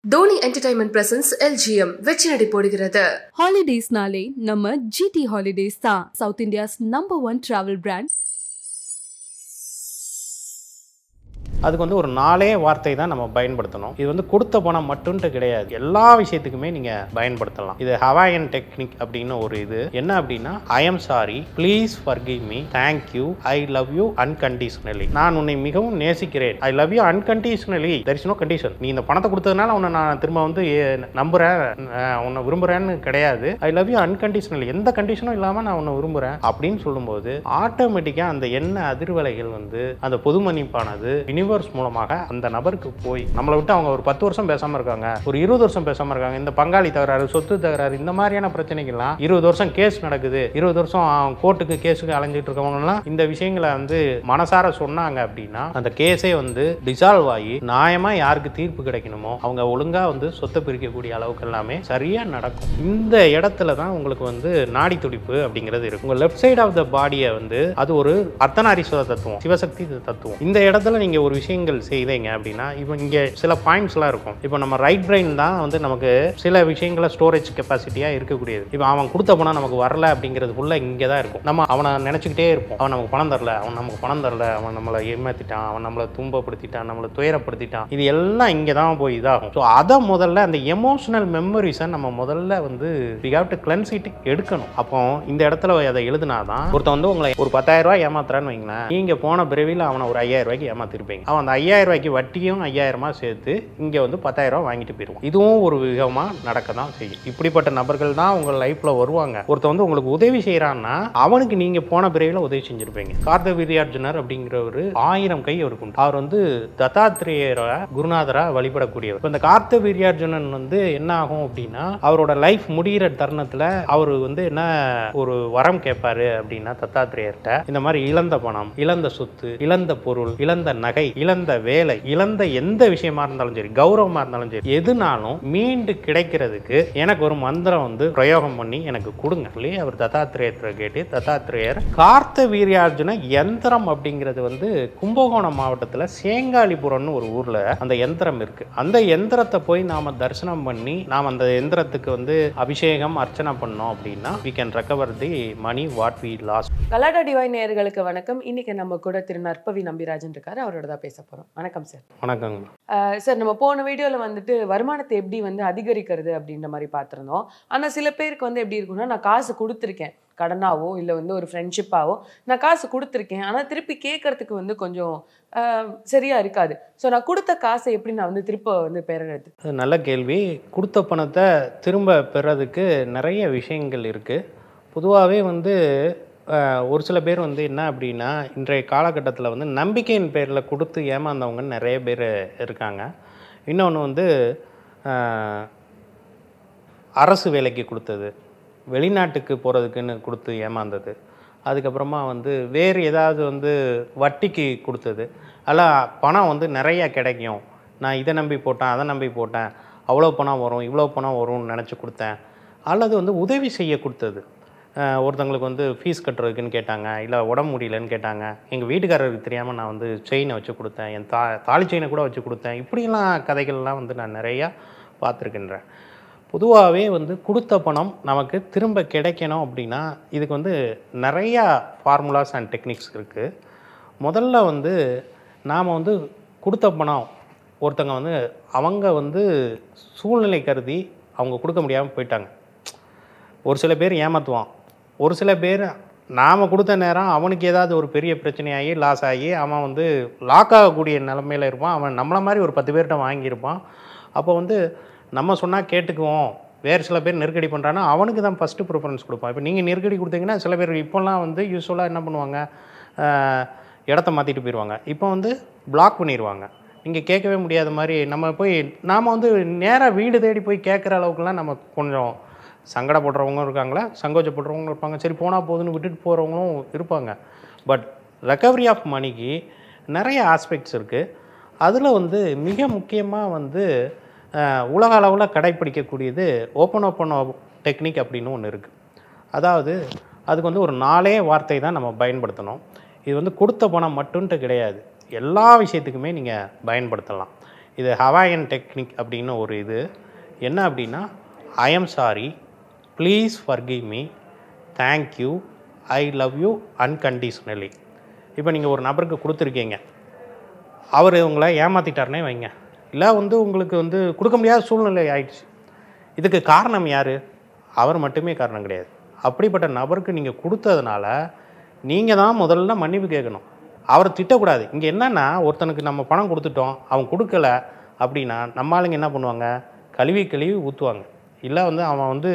Dhoni entertainment presence LGM வெற்றி நடை போடுகிறது ஹாலிடேஸ்னாலே நம்ம ஜிடி ஹாலிடேஸ் தான் south India's number one travel brand அதுக்கு வந்து ஒரு நாலே வார்த்தை தான் நம்ம பயன்படுத்தணும் இது வந்து கொடுத்த பணம் மட்டும்ட்டு கிடையாது எல்லா விஷயத்துக்குமே நீங்க பயன்படுத்தலாம் இது ஹவாயன் டெக்னிக் அப்படின்னு ஒரு இது என்ன அப்படின்னா I am sorry please forgive me thank you I love you unconditionally நான் உன்னை மிகவும் நேசிக்கிறேன் I love you unconditionally there is no condition நீ இந்த பணத்தை கொடுத்ததுனால உன்னை நான் திரும்ப வந்து ஏ- நம்புறேன் அஹ் உன்னை விரும்புறேன்னு கிடையாது ஐ லவ் யூ அன்கண்டிஷனலி எந்த கண்டிஷனும் இல்லாம நான் உன்னை விரும்புறேன் அப்படின்னு சொல்லும்போது ஆட்டோமேட்டிக்கா அந்த எண்ண அதிர்வலைகள் வந்து அந்த பொது மன்னிப்பானது யூனிவர்ஸ் மூலமாக அந்த நபருக்கு போய் நம்மளை விட்டு அவங்க ஒரு பத்து வருஷம் பேசாம இருக்காங்க ஒரு இருபது வருஷம் பேசாம இருக்காங்க இந்த பங்காளி தகராறு சொத்து தகராறு இந்த மாதிரியான பிரச்சனைகள்லாம் இருபது வருஷம் கேஸ் நடக்குது இருபது வருஷம் கோர்ட்டுக்கு கேஸுக்கு அலைஞ்சிட்டு இருக்கவங்கலாம் இந்த விஷயங்களை வந்து மனசார சொன்னாங்க அப்படின்னா அந்த கேஸே வந்து டிசால்வ் ஆகி நியாயமா யாருக்கு தீர்ப்பு கிடைக்கணுமோ அவங்க ஒழுங்கா வந்து சொத்தை பிரிக்கக்கூடிய அளவுக்கு எல்லாமே சரியா நடக்கும் இந்த இடத்துல தான் உங்களுக்கு வந்து நாடி துடிப்பு அப்படிங்கிறது இருக்கு உங்க லெஃப்ட் சைடு ஆஃப் த பாடியை வந்து அது ஒரு அர்த்தநாரீஸ்வர தத்துவம் சிவசக்தி தத்துவம் இந்த இடத்துல நீங்க ஒரு விஷயங்கள் செய்தீங்க அப்படின்னா இப்போ இங்க சில பாயிண்ட்ஸ்லாம் இருக்கும் இப்போ நம்ம ரைட் பிரெயின் தான் வந்து நமக்கு சில விஷயங்களை ஸ்டோரேஜ் கெப்பாசிட்டியா இருக்கக்கூடியது இப்போ அவன் கொடுத்த பணம் நமக்கு வரல அப்படிங்கிறது ஃபுல்லா இங்கே தான் இருக்கும் நம்ம அவனை நினைச்சுக்கிட்டே இருப்போம் அவன் நமக்கு பணம் தரல அவன் நமக்கு பணம் தரல அவன் நம்மளை ஏமாத்திட்டான் அவன் நம்மளை துன்பப்படுத்திட்டான் நம்மளை துயரப்படுத்திட்டான் இது எல்லாம் இங்கே தான் போய் இதாகும் ஸோ அதை முதல்ல அந்த எமோஷனல் மெமரிஸை நம்ம முதல்ல வந்து we have to cleanse it எடுக்கணும் அப்போ இந்த இடத்துல அதை எழுதுனாதான் ஒருத்தன் வந்து உங்களை ஒரு பத்தாயிரம் ரூபாய் ஏமாத்துறான்னு வைங்களேன் நீங்க போன பிறவியில் அவனை ஒரு ஐயாயிரம் ரூபாய்க்கு ஏமாத்திருப்பீங்க அவன் அந்த ஐயாயிரம் ரூபாய்க்கு வட்டியும் ஐயாயிரமா சேர்த்து இங்க வந்து பத்தாயிரம் ரூபாய் வாங்கிட்டு போயிடுவான் இதுவும் ஒரு விதமா நடக்க தான் செய்யும் இப்படிப்பட்ட நபர்கள் தான் உங்க லைஃப்ல வருவாங்க ஒருத்தன் வந்து உங்களுக்கு உதவி செய்யறான்னா அவனுக்கு நீங்க போன பிறவியில் உதவி செஞ்சிருப்பீங்க கார்த்த வீரியார்ஜுனர் அப்படிங்கிறவர் ஆயிரம் கை அவருக்கு உண்டு அவர் வந்து தத்தாத்திரேயர குருநாதரா வழிபடக்கூடியவர் இப்ப இந்த கார்த்த வீரியார்ஜுனன் வந்து என்ன ஆகும் அப்படின்னா அவரோட லைஃப் முடிகிற தருணத்துல அவர் வந்து என்ன ஒரு வரம் கேட்பாரு அப்படின்னா தத்தாத்திரேயர்கிட்ட இந்த மாதிரி இழந்த பணம் இழந்த சொத்து இழந்த பொருள் இழந்த நகை இழந்த வேலை இழந்த எந்த விஷயமா இருந்தாலும் சரி கௌரவமா இருந்தாலும் சரி எதுனாலும் மீண்டு கிடைக்கிறதுக்கு எனக்கு ஒரு மந்திரம் வந்து பிரயோகம் பண்ணி எனக்கு கொடுங்க சொல்லி அவர் தத்தாத்திரேயத்தை கேட்டு தத்தாத்திரேயர் கார்த்த வீரியார்ஜுன யந்திரம் அப்படிங்கிறது வந்து கும்பகோணம் மாவட்டத்துல சேங்காலிபுரம்னு ஒரு ஊர்ல அந்த யந்திரம் இருக்கு அந்த யந்திரத்தை போய் நாம தரிசனம் பண்ணி நாம் அந்த யந்திரத்துக்கு வந்து அபிஷேகம் அர்ச்சனை பண்ணோம் அப்படின்னா we can recover the money what we lost Galatta Divine நேயர்களுக்கு வணக்கம் இன்னைக்கு நம்ம கூட திரு நற்பவி நம்பிராஜன் இருக்காரு அவரோட தான் பேச போறோம் வணக்கம் சார் வணக்கங்க அஹ் சார் நம்ம போன வீடியோல வந்துட்டு வருமானத்தை எப்படி வந்து அதிகரிக்கிறது அப்படின்ற மாதிரி பார்த்துருந்தோம் ஆனா சில பேருக்கு வந்து எப்படி இருக்கும்னா நான் காசு கொடுத்துருக்கேன் கடனாவோ இல்லை வந்து ஒரு ஃப்ரெண்ட்ஷிப்பாவோ நான் காசு கொடுத்துருக்கேன் ஆனால் திருப்பி கேட்கறதுக்கு வந்து கொஞ்சம் அஹ், சரியா இருக்காது ஸோ நான் கொடுத்த காசை எப்படி நான் வந்து திருப்ப வந்து பெறுறது அது நல்ல கேள்வி கொடுத்த பணத்தை திரும்ப பெறதுக்கு நிறைய விஷயங்கள் இருக்குது பொதுவாகவே வந்து அஹ், ஒரு சில பேர் வந்து என்ன அப்படின்னா இன்றைய காலகட்டத்தில் வந்து நம்பிக்கையின் பேரில் கொடுத்து ஏமாந்தவங்க நிறைய பேர் இருக்காங்க இன்னொன்று வந்து அஹ், அரசு வேலைக்கு கொடுத்தது வெளிநாட்டுக்கு போகிறதுக்குன்னு கொடுத்து ஏமாந்தது அதுக்கப்புறமா வந்து வேறு ஏதாவது வந்து வட்டிக்கு கொடுத்தது அதெல்லாம் பணம் வந்து நிறையா கிடைக்கும் நான் இதை நம்பி போட்டேன் அதை நம்பி போட்டேன் அவ்வளோ பணம் வரும் இவ்வளோ பணம் வரும்னு நினச்சி கொடுத்தேன் அல்லது வந்து உதவி செய்ய கொடுத்தது அஹ் ஒருத்தவங்களுக்கு வந்து ஃபீஸ் கட்டுறதுக்குன்னு கேட்டாங்க இல்லை உடம்பு முடியலன்னு கேட்டாங்க எங்கள் வீட்டுக்காரருக்கு தெரியாமல் நான் வந்து செயினை வச்சு கொடுத்தேன் என் தா தாலி செயினை கூட வச்சு கொடுத்தேன் இப்படியெல்லாம் கதைகள்லாம் வந்து நான் நிறையா பார்த்துருக்கின்றேன் பொதுவாகவே வந்து கொடுத்த பணம் நமக்கு திரும்ப கிடைக்கணும் அப்படின்னா இதுக்கு வந்து நிறையா ஃபார்முலாஸ் அண்ட் டெக்னிக்ஸ் இருக்குது முதல்ல வந்து நாம் வந்து கொடுத்த பணம் ஒருத்தங்க வந்து அவங்க வந்து சூழ்நிலை கருதி அவங்க கொடுக்க முடியாமல் போயிட்டாங்க ஒரு சில பேர் ஏமாற்றுவான் ஒரு சில பேர் நாம் கொடுத்த நேரம் அவனுக்கு ஏதாவது ஒரு பெரிய பிரச்சனையாகி லாஸ் ஆகி அவன் வந்து லாக் ஆகக்கூடிய நிலமையில இருப்பான் அவன் நம்மளை மாதிரி ஒரு பத்து பேர்கிட்ட வாங்கியிருப்பான் அப்போ வந்து நம்ம சொன்னால் கேட்டுக்குவோம் வேறு சில பேர் நெருக்கடி பண்ணுறான்னா அவனுக்கு தான் ஃபஸ்ட்டு ப்ரிஃபரன்ஸ் கொடுப்பான் இப்போ நீங்கள் நெருக்கடி கொடுத்தீங்கன்னா சில பேர் இப்போல்லாம் வந்து யூஸ்வலாக என்ன பண்ணுவாங்க ஆஹ், இடத்த மாற்றிட்டு போயிடுவாங்க இப்போ வந்து பிளாக் பண்ணிடுவாங்க நீங்கள் கேட்கவே முடியாத மாதிரி நம்ம போய் நாம் வந்து நேராக வீடு தேடி போய் கேட்குற அளவுக்குலாம் நம்ம கொஞ்சம் சங்கடப்படுறவங்களும் இருக்காங்களா சங்கோச்சப்படுறவங்களும் இருப்பாங்க சரி போனால் போதுன்னு விட்டுட்டு போகிறவங்களும் இருப்பாங்க பட் ரெக்கவரி ஆஃப் மணிக்கு நிறைய ஆஸ்பெக்ட்ஸ் இருக்குது அதில் வந்து மிக முக்கியமாக வந்து அஹ், உலக அளவில் கடைப்பிடிக்கக்கூடியது ஓப்பன் ஓப்பன் டெக்னிக் அப்படின்னு ஒன்று இருக்குது அதாவது அதுக்கு வந்து ஒரு நாலே வார்த்தை தான் நம்ம பயன்படுத்தணும் இது வந்து கொடுத்த பணம் மட்டும்ட்டு கிடையாது எல்லா விஷயத்துக்குமே நீங்கள் பயன்படுத்தலாம் இது ஹவாயன் டெக்னிக் அப்படின்னு ஒரு இது என்ன அப்படின்னா I am sorry please forgive me thank you I love you unconditionally இப்போ நீங்கள் ஒரு நபருக்கு கொடுத்துருக்கீங்க அவர் உங்களை ஏமாற்றிட்டாருனே வைங்க இல்லை வந்து உங்களுக்கு வந்து கொடுக்க முடியாத சூழ்நிலை ஆயிடுச்சு இதுக்கு காரணம் யார் அவர் மட்டுமே காரணம் கிடையாது அப்படிப்பட்ட நபருக்கு நீங்கள் கொடுத்ததுனால நீங்கள் தான் முதல்ல மன்னிப்பு கேட்கணும் அவரை திட்டக்கூடாது இங்கே என்னென்னா ஒருத்தனுக்கு நம்ம பணம் கொடுத்துட்டோம் அவன் கொடுக்கல அப்படின்னா நம்ம ஆளுங்க என்ன பண்ணுவாங்க கழுவி கழுவி ஊற்றுவாங்க இல்லை வந்து அவன் வந்து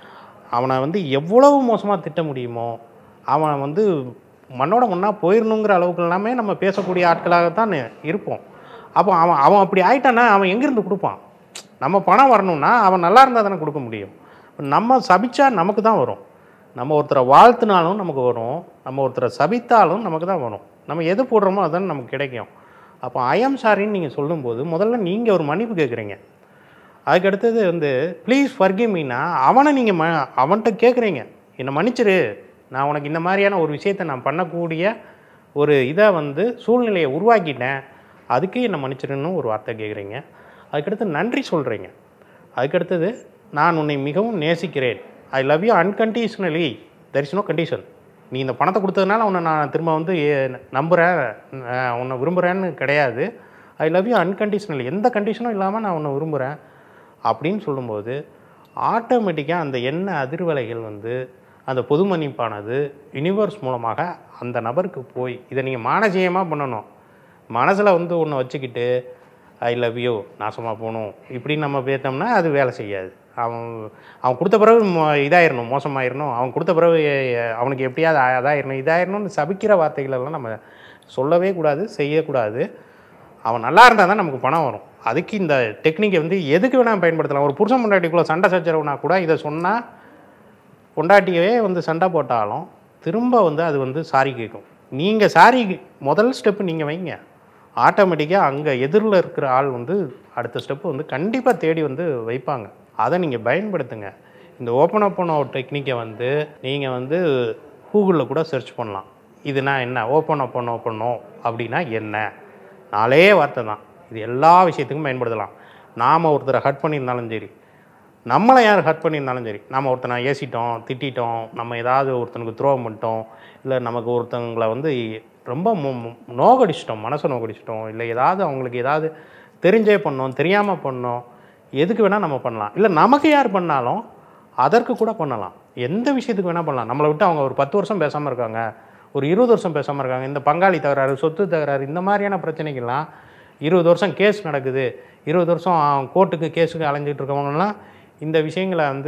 அவனை வந்து எவ்வளவு மோசமாக திட்ட முடியுமோ அவன் வந்து மண்ணோட மண்ணா போயிடணுங்கிற அளவுக்கு எல்லாமே நம்ம பேசக்கூடிய ஆட்களாகத்தான் இருப்போம் அப்போ அவன் அவன் அப்படி ஆயிட்டானா அவன் எங்கேருந்து கொடுப்பான் நம்ம பணம் வரணும்னா அவன் நல்லா இருந்தால் தானே கொடுக்க முடியும் நம்ம சபிச்சா நமக்கு தான் வரும் நம்ம ஒருத்தரை வாழ்த்துனாலும் நமக்கு வரும் நம்ம ஒருத்தரை சபித்தாலும் நமக்கு தான் வரும் நம்ம எது போடுறோமோ அதுதான் நமக்கு கிடைக்கும் அப்போ ஐஎம் சாரின்னு நீங்கள் சொல்லும்போது முதல்ல நீங்கள் ஒரு மன்னிப்பு கேட்குறீங்க அதுக்கு அடுத்தது வந்து ப்ளீஸ் ஃபர்கிவ் மீனா அவனை நீங்கள் ம அவன்கிட்ட கேட்குறீங்க என்னை மன்னிச்சிரு நான் உனக்கு இந்த மாதிரியான ஒரு விஷயத்தை நான் பண்ணக்கூடிய ஒரு இதை வந்து சூழ்நிலையை உருவாக்கிட்டேன் அதுக்கு என்னை மன்னிச்சிருன்னு ஒரு வார்த்தை கேட்குறீங்க அதுக்கடுத்து நன்றி சொல்கிறீங்க அதுக்கடுத்தது நான் உன்னை மிகவும் நேசிக்கிறேன் I love you unconditionally there is no condition நீ இந்த பணத்தை கொடுத்ததுனால உன்னை நான் திரும்ப வந்து ஏ- நம்புகிறேன் அஹ் உன்னை விரும்புகிறேன்னு கிடையாது ஐ லவ் யூ அன்கண்டிஷ்னலி எந்த கண்டிஷனும் இல்லாமல் நான் உன்னை விரும்புகிறேன் அப்படின்னு சொல்லும்போது ஆட்டோமேட்டிக்காக அந்த எண்ண அதிர்வலைகள் வந்து அந்த பொது மன்னிப்பானது யூனிவர்ஸ் மூலமாக அந்த நபருக்கு போய் இதை நீங்கள் மானசீகமாக பண்ணணும் மனசில் வந்து ஒன்று வச்சுக்கிட்டு ஐ லவ் யூ நாசமாக போகணும் இப்படின்னு நம்ம பேத்தோம்னா அது வேலை செய்யாது அவன் அவன் கொடுத்த பிறகு மோ- இதாயிரணும் மோசமாயிரணும் அவன் கொடுத்த பிறகு எ- அவனுக்கு எப்படியாவது ஆ- அதாயிரணும் இதாயிரணும்னு சபிக்கிற வார்த்தைகளெல்லாம் நம்ம சொல்லவே கூடாது செய்யக்கூடாது அவன் நல்லா இருந்தால் தான் நமக்கு பணம் வரும் அதுக்கு இந்த டெக்னிக்கை வந்து எதுக்கு வேணால் பயன்படுத்தலாம் ஒரு புருஷன் பொண்டாட்டிக்குள்ளே சண்டை சச்சரவுனா கூட இதை சொன்னால் பொண்டாட்டியவே வந்து சண்டை போட்டாலும் திரும்ப வந்து அது வந்து சாரி கேட்கும் நீங்கள் சாரி முதல் ஸ்டெப்பு நீங்கள் வைங்க ஆட்டோமேட்டிக்காக அங்கே எதிரில் இருக்கிற ஆள் வந்து அடுத்த ஸ்டெப்பு வந்து கண்டிப்பாக தேடி வந்து வைப்பாங்க அதை நீங்கள் பயன்படுத்துங்க இந்த ஓப்பன் அப் பண்ண டெக்னிக்கை வந்து நீங்கள் வந்து கூகுளில் கூட சர்ச் பண்ணலாம் இதுனா என்ன ஓப்பன் அப் பண்ண பண்ணோம் அப்படின்னா என்ன நாலே வார்த்தை தான் இது எல்லா விஷயத்துக்கும் பயன்படுத்தலாம் நாம் ஒருத்தரை ஹர்ட் பண்ணியிருந்தாலும் சரி நம்மளை யார் ஹர்ட் பண்ணியிருந்தாலும் சரி நம்ம ஒருத்தனை ஏசிட்டோம் திட்டிட்டோம் நம்ம ஏதாவது ஒருத்தனுக்கு துரோகம் பண்ணிட்டோம் இல்லை நமக்கு ஒருத்தங்களை வந்து ரொம்ப மு- மு- நோகடிச்சிட்டோம் மனசை நோகடிச்சிட்டோம் இல்லை ஏதாவது அவங்களுக்கு ஏதாவது தெரிஞ்சே பண்ணோம் தெரியாமல் பண்ணோம் எதுக்கு வேணால் நம்ம பண்ணலாம் இல்லை நமக்கு யார் பண்ணாலும் அதற்கு கூட பண்ணலாம் எந்த விஷயத்துக்கு வேணால் பண்ணலாம் நம்மளை விட்டு அவங்க ஒரு பத்து வருஷம் பேசாமல் இருக்காங்க ஒரு இருபது வருஷம் பேசாமல் இருக்காங்க இந்த பங்காளி தகராறு சொத்து தகராறு இந்த மாதிரியான பிரச்சனைகள்லாம் இருபது வருஷம் கேஸ் நடக்குது இருபது வருஷம் கோர்ட்டுக்கு கேஸுக்கு அலைஞ்சிட்டு இருக்கவங்கலாம் இந்த விஷயங்களை வந்து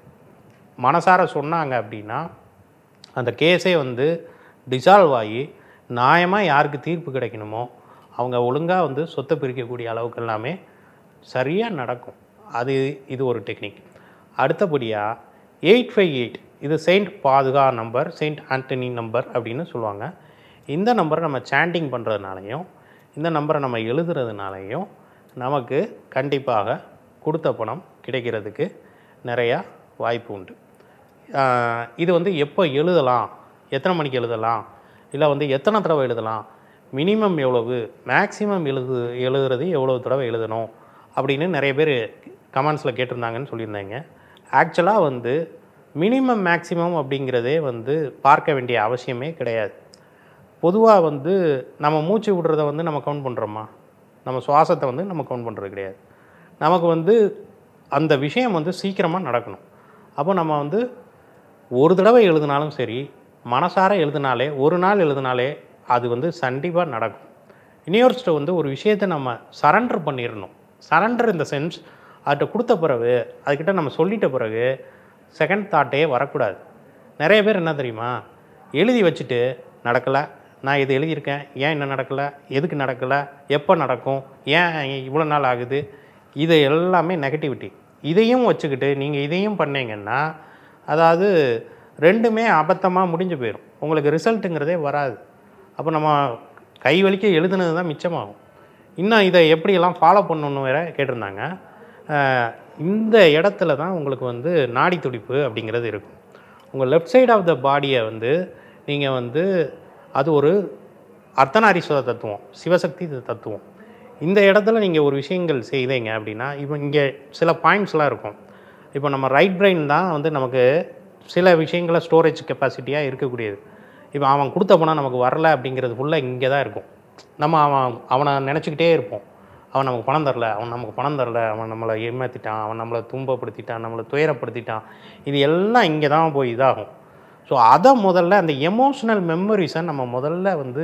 மனசார சொன்னாங்க அப்படின்னா அந்த கேஸே வந்து டிசால்வ் ஆகி நியாயமாக யாருக்கு தீர்ப்பு கிடைக்கணுமோ அவங்க ஒழுங்காக வந்து சொத்தை பிரிக்கக்கூடிய அளவுக்கு எல்லாமே சரியாக நடக்கும் அது இது ஒரு டெக்னிக் அடுத்தபடியாக எயிட் ஃபைவ் எயிட் இது செயின்ட் பாதுகா நம்பர் செயின்ட் ஆண்டனி நம்பர் அப்படின்னு சொல்லுவாங்க இந்த நம்பரை நம்ம சாண்டிங் பண்ணுறதுனாலையும் இந்த நம்பரை நம்ம எழுதுறதுனாலையும் நமக்கு கண்டிப்பாக கொடுத்த பணம் கிடைக்கிறதுக்கு நிறையா வாய்ப்பு உண்டு ஆஹ் இது வந்து எப்போ எழுதலாம் எத்தனை மணிக்கு எழுதலாம் இல்லை வந்து எத்தனை தடவை எழுதலாம் மினிமம் எவ்வளவு மேக்ஸிமம் எழுது எழுதுறது எவ்வளவு தடவை எழுதணும் அப்படின்னு நிறைய பேர் கமெண்ட்ஸில் கேட்டிருந்தாங்கன்னு சொல்லியிருந்தாங்க ஆக்சுவலாக வந்து மினிமம் மேக்ஸிமம் அப்படிங்கிறதே வந்து பார்க்க வேண்டிய அவசியமே கிடையாது பொதுவாக வந்து நம்ம மூச்சு விடுறத வந்து நம்ம கவுண்ட் பண்ணுறோமா நம்ம சுவாசத்தை வந்து நம்ம கவுண்ட் பண்ணுறது கிடையாது நமக்கு வந்து அந்த விஷயம் வந்து சீக்கிரமாக நடக்கணும் அப்போ நம்ம வந்து ஒரு தடவை எழுதினாலும் சரி மனசார எழுதினாலே ஒரு நாள் எழுதினாலே அது வந்து கண்டிப்பாக நடக்கும் யூனிவர்ஸ்ட்டை வந்து ஒரு விஷயத்தை நம்ம சரண்டர் பண்ணிடணும் சரண்டர் இந்த சென்ஸ் அதுகிட்ட கொடுத்த பிறகு அதுக்கிட்ட நம்ம சொல்லிட்ட பிறகு செகண்ட் தாட்டே வரக்கூடாது நிறைய பேர் என்ன தெரியுமா எழுதி வச்சுட்டு நடக்கலை நான் இது எழுதியிருக்கேன் ஏன் இன்னும் நடக்கலை எதுக்கு நடக்கலை எப்போ நடக்கும் ஏன் இவ்வளோ நாள் ஆகுது இது எல்லாமே நெகட்டிவிட்டி இதையும் வச்சுக்கிட்டு நீங்கள் இதையும் பண்ணீங்கன்னா அதாவது ரெண்டுமே அபத்தமாக முடிஞ்சு போயிடும் உங்களுக்கு ரிசல்ட்டுங்கிறதே வராது அப்போ நம்ம கை வலிக்க எழுதுனது தான் மிச்சமாகும் இன்னும் இதை எப்படியெல்லாம் ஃபாலோ பண்ணணும்னு வேற கேட்டிருந்தாங்க அஹ் இந்த இடத்துல தான் உங்களுக்கு வந்து நாடி துடிப்பு அப்படிங்கிறது இருக்கும் உங்கள் லெஃப்ட் சைடு ஆஃப் த பாடியை வந்து நீங்கள் வந்து அது ஒரு அர்த்தநாரீஸ்வர தத்துவம் சிவசக்தி தத்துவம் இந்த இடத்துல நீங்கள் ஒரு விஷயங்கள் செய்தீங்க அப்படின்னா இப்போ இங்கே சில பாயிண்ட்ஸ்லாம் இருக்கும் இப்போ நம்ம ரைட் பிரெயின் தான் வந்து நமக்கு சில விஷயங்களை ஸ்டோரேஜ் கெப்பாசிட்டியாக இருக்கக்கூடியது இப்போ அவன் கொடுத்த பணம் நமக்கு வரல அப்படிங்கிறது ஃபுல்லாக இங்கே தான் இருக்கும் நம்ம அவன் அவனை நினச்சிக்கிட்டே இருப்போம் அவன் நமக்கு பணம் தரல அவன் நமக்கு பணம் தரல அவன் நம்மளை ஏமாற்றிட்டான் அவன் நம்மளை துன்பப்படுத்திட்டான் நம்மளை துயரப்படுத்திட்டான் இது எல்லாம் இங்கே தான் போய் இதாகும் ஸோ அதை முதல்ல அந்த எமோஷ்னல் மெமரிஸை நம்ம முதல்ல வந்து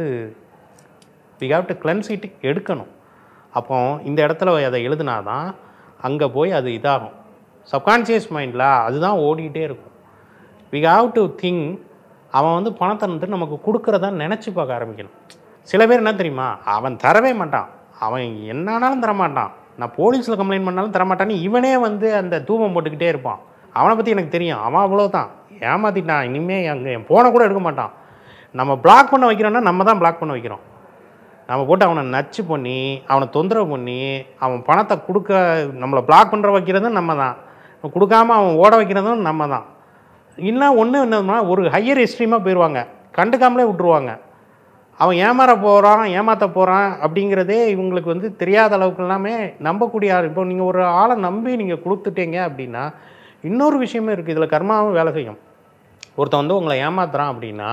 we have to cleanse it எடுக்கணும் அப்போ இந்த இடத்துல அதை எழுதுனா தான் அங்கே போய் அது இதாகும் சப்கான்ஷியஸ் மைண்டில் அதுதான் ஓடிக்கிட்டே இருக்கும் வி ஹாவ் டு திங்க் அவன் வந்து பணத்தை வந்து நமக்கு கொடுக்குறதா நினச்சி பார்க்க ஆரம்பிக்கணும் சில பேர் என்ன தெரியுமா அவன் தரவே மாட்டான் அவன் என்னானாலும் தரமாட்டான் நான் போலீஸில் கம்ப்ளைண்ட் பண்ணாலும் தரமாட்டான்னு இவனே வந்து அந்த தூபம் போட்டுக்கிட்டே இருப்பான் அவனை பற்றி எனக்கு தெரியும் அவன் அவ்வளோதான் ஏமாத்திட்டான் இனிமேல் அங்கே என் ஃபோனை கூட எடுக்க மாட்டான் நம்ம பிளாக் பண்ண வைக்கிறோன்னா நம்ம தான் பிளாக் பண்ண வைக்கிறோம் நம்ம போட்டு அவனை நச்சு பண்ணி அவனை தொந்தரவு பண்ணி அவன் பணத்தை கொடுக்க நம்மளை பிளாக் பண்ணுற வைக்கிறதும் நம்ம தான் கொடுக்காம அவன் ஓட வைக்கிறதும் நம்ம தான் இன்னும் ஒன்று என்னன்னா ஒரு ஹையர் எக்ஸ்ட்ரீமாக போயிடுவாங்க கண்டுக்காமலே விட்டுருவாங்க அவன் ஏமாற போகிறான் ஏமாற்ற போகிறான் அப்படிங்கிறதே இவங்களுக்கு வந்து தெரியாத அளவுக்கு எல்லாமே நம்பக்கூடிய ஆள் இப்போ நீங்கள் ஒரு ஆளை நம்பி நீங்கள் கொடுத்துட்டீங்க அப்படின்னா இன்னொரு விஷயமே இருக்குது இதில் கர்மாவும் வேலை செய்யும் ஒருத்தன் வந்து உங்களை ஏமாத்துறான் அப்படின்னா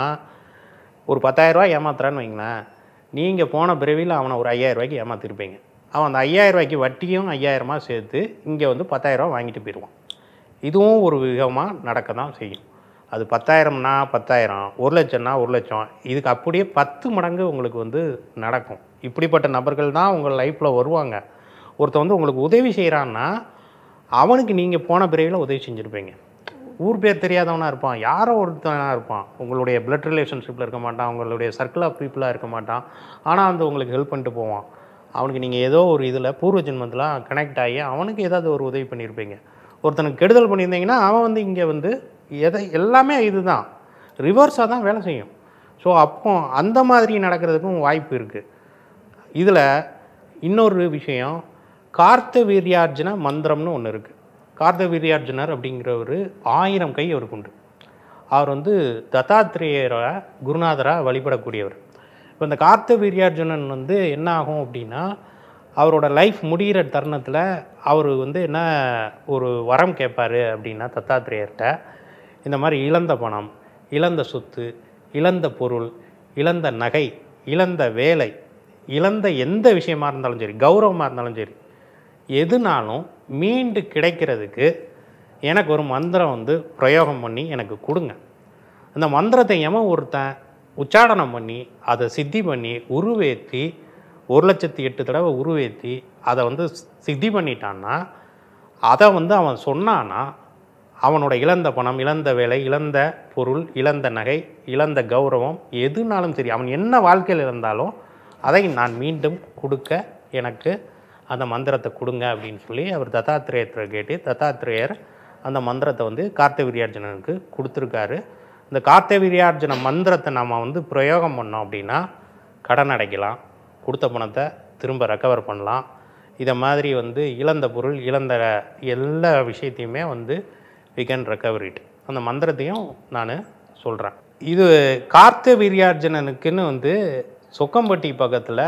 ஒரு பத்தாயிரரூவா ஏமாத்துறான்னு வைங்களேன் நீங்கள் போன பிறவியில் அவனை ஒரு ஐயாயிரம் ரூபாய்க்கு ஏமாத்திருப்பீங்க அவன் அந்த ஐயாயிரம் ரூபாய்க்கு வட்டியும் ஐயாயிரமா சேர்த்து இங்கே வந்து பத்தாயிரரூவா வாங்கிட்டு போயிடுவான் இதுவும் ஒரு விதமாக நடக்க தான் செய்யும் அது பத்தாயிரம்னா பத்தாயிரம் ஒரு லட்சம்னா ஒரு லட்சம் இதுக்கு அப்படியே பத்து மடங்கு உங்களுக்கு வந்து நடக்கும் இப்படிப்பட்ட நபர்கள் தான் உங்கள் லைஃப்பில் வருவாங்க ஒருத்தன் வந்து உங்களுக்கு உதவி செய்கிறான்னா அவனுக்கு நீங்கள் போன பிறவியில் உதவி செஞ்சுருப்பீங்க ஊர் பேர் தெரியாதவனாக இருப்பான் யாரோ ஒருத்தனாக இருப்பான் உங்களுடைய பிளட் ரிலேஷன்ஷிப்பில் இருக்க மாட்டான் உங்களுடைய சர்க்கிள் ஆஃப் பீப்புளாக இருக்க மாட்டான் ஆனால் வந்து உங்களுக்கு ஹெல்ப் பண்ணிட்டு போவான் அவனுக்கு நீங்கள் ஏதோ ஒரு இதில் பூர்வ ஜென்மத்தில் கனெக்ட் ஆகி அவனுக்கு ஏதாவது ஒரு உதவி பண்ணியிருப்பீங்க ஒருத்தனுக்கு கெடுதல் பண்ணியிருந்தீங்கன்னா அவன் வந்து இங்கே வந்து எதை எல்லாமே இதுதான் ரிவர்ஸாக தான் வேலை செய்யும் ஸோ அப்போ அந்த மாதிரி நடக்கிறதுக்கும் வாய்ப்பு இருக்குது இதில் இன்னொரு விஷயம் கார்த்த வீரியார்ஜுன மந்திரம்னு ஒன்று இருக்குது கார்த்த வீரியார்ஜுனர் அப்படிங்கிறவர் ஆயிரம் கை அவருக்கு உண்டு அவர் வந்து தத்தாத்திரேயரை குருநாதராக வழிபடக்கூடியவர் இப்போ இந்த கார்த்த வீரியார்ஜுனன் வந்து என்ன ஆகும் அப்படின்னா அவரோட லைஃப் முடிகிற தருணத்தில் அவர் வந்து என்ன ஒரு வரம் கேட்பாரு அப்படின்னா தத்தாத்திரேயர்கிட்ட இந்த மாதிரி இழந்த பணம் இழந்த சொத்து இழந்த பொருள் இழந்த நகை இழந்த வேலை இழந்த எந்த விஷயமா இருந்தாலும் சரி கௌரவமாக இருந்தாலும் சரி எதுனாலும் மீண்டு கிடைக்கிறதுக்கு எனக்கு ஒரு மந்திரம் வந்து பிரயோகம் பண்ணி எனக்கு கொடுங்க அந்த மந்திரத்தை எவன் ஒருத்தன் உச்சாடனம் பண்ணி அதை சித்தி பண்ணி உருவேற்றி ஒரு லட்சத்தி எட்டு தடவை உருவேற்றி அதை வந்து சித்தி பண்ணிட்டான்னா அதை வந்து அவன் சொன்னான்னா அவனோட இழந்த பணம் இழந்த வேலை இழந்த பொருள் இழந்த நகை இழந்த கௌரவம் எதுனாலும் சரி அவன் என்ன வாழ்க்கையில் இருந்தாலும் அதை நான் மீண்டும் கொடுக்க எனக்கு அந்த மந்திரத்தை கொடுங்க அப்படின்னு சொல்லி அவர் தத்தாத்திரேயத்தை கேட்டு தத்தாத்திரேயர் அந்த மந்திரத்தை வந்து கார்த்தவீரியார்ஜுனனுக்கு கொடுத்துருக்காரு இந்த கார்த்தவீரியார்ஜுன மந்திரத்தை நம்ம வந்து பிரயோகம் பண்ணோம் அப்படின்னா கடன் அடைக்கலாம் கொடுத்த பணத்தை திரும்ப ரெக்கவர் பண்ணலாம் இதை மாதிரி வந்து இழந்த பொருள் இழந்த எல்லா விஷயத்தையுமே வந்து வி கேன் ரெக்கவர் இட் அந்த மந்திரத்தையும் நான் சொல்கிறேன் இது கார்த்த வீரியார்ஜுனனுக்குன்னு வந்து சொக்கம்பட்டி பக்கத்தில்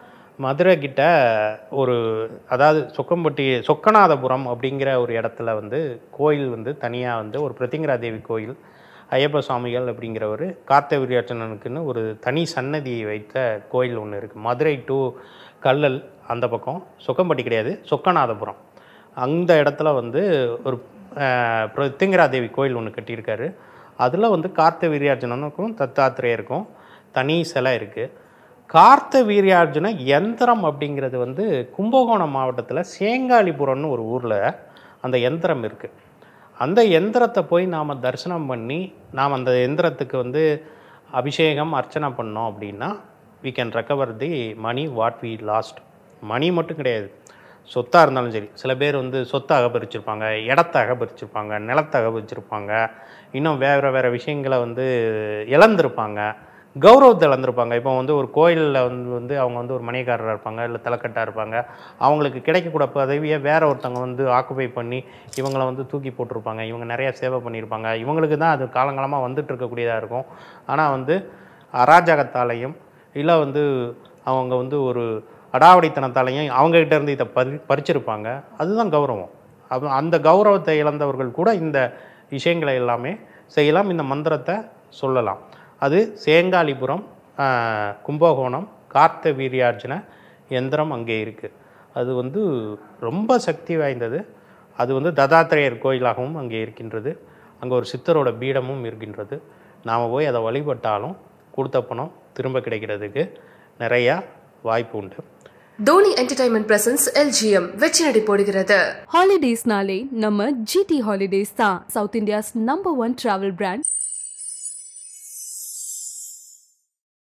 மதுரை கிட்ட ஒரு அதாவது சொக்கம்பட்டி சொக்கநாதபுரம் அப்படிங்கிற ஒரு இடத்துல வந்து கோயில் வந்து தனியாக வந்து ஒரு பிரத்திங்கரா தேவி கோயில் ஐயப்ப சுவாமிகள் அப்படிங்கிறவர் கார்த்த வீரியார்ஜுனனுக்குன்னு ஒரு தனி சன்னதியை வைத்த கோயில் ஒன்று இருக்குது மதுரை டு கல்லல் அந்த பக்கம் சொக்கம்பட்டி கிடையாது சொக்கநாதபுரம் அந்த இடத்துல வந்து ஒரு அஹ், பிரத்திங்கரா தேவி கோயில் ஒன்று கட்டியிருக்காரு அதில் வந்து கார்த்த வீரியார்ஜுனனுக்கும் தத்தாத்திரேயருக்கும் தனி சிலை இருக்குது கார்த்த வீரியார்ஜுன யந்திரம் அப்படிங்கிறது வந்து கும்பகோணம் மாவட்டத்தில் சேங்காலிபுரம்னு ஒரு ஊரில் அந்த யந்திரம் இருக்குது அந்த யந்திரத்தை போய் நாம் தரிசனம் பண்ணி நாம் அந்த யந்திரத்துக்கு வந்து அபிஷேகம் அர்ச்சனை பண்ணோம் அப்படின்னா we can recover the money what we lost money மட்டும் கிடையாது சொத்தாக இருந்தாலும் சரி சில பேர் வந்து சொத்தை அகபரிச்சிருப்பாங்க இடத்த அகபரிச்சிருப்பாங்க நிலத்தை அகபரிச்சிருப்பாங்க இன்னும் வேறு வேறு விஷயங்களை வந்து இழந்திருப்பாங்க கௌரவத்தை இழந்திருப்பாங்க இப்போ வந்து ஒரு கோயிலில் வந்து வந்து அவங்க வந்து ஒரு மணிகாரராக இருப்பாங்க இல்லை தலைக்கட்டாக இருப்பாங்க அவங்களுக்கு கிடைக்கக்கூட பதவியை வேற ஒருத்தவங்க வந்து ஆக்குபை பண்ணி இவங்கள வந்து தூக்கி போட்டிருப்பாங்க இவங்க நிறைய சேவை பண்ணியிருப்பாங்க இவங்களுக்கு தான் அது காலங்காலமாக வந்துட்டு இருக்கக்கூடியதாக இருக்கும் ஆனால் வந்து அராஜகத்தாலையும் இல்லை வந்து அவங்க வந்து ஒரு அடாவடித்தனத்தாலையும் அவங்ககிட்ட இருந்து இதை பறி பறிச்சிருப்பாங்க அதுதான் கௌரவம் அது அந்த கௌரவத்தை இழந்தவர்கள் கூட இந்த விஷயங்களை எல்லாமே செய்யலாம் இந்த மந்திரத்தை சொல்லலாம் அது சேங்காலிபுரம் ஆஹ், கும்பகோணம் கார்த்த வீரியார்ஜுன எந்திரம் அங்கே இருக்குது அது வந்து ரொம்ப சக்தி வாய்ந்தது அது வந்து தத்தாத்திரேயர் கோயிலாகவும் அங்கே இருக்கின்றது அங்கே ஒரு சித்தரோட பீடமும் இருக்கின்றது நாம் போய் அதை வழிபட்டாலும் கொடுத்த பணம் திரும்ப கிடைக்கிறதுக்கு நிறையா வாய்ப்பு உண்டு தோனி என்டர்டைன்மெண்ட் பிரசன்ஸ் எல்ஜிஎம் வெற்றி நடை போடுகிறது ஹாலிடேஸ்னாலே நம்ம ஜிடி ஹாலிடேஸ் தான் south India's number one travel brand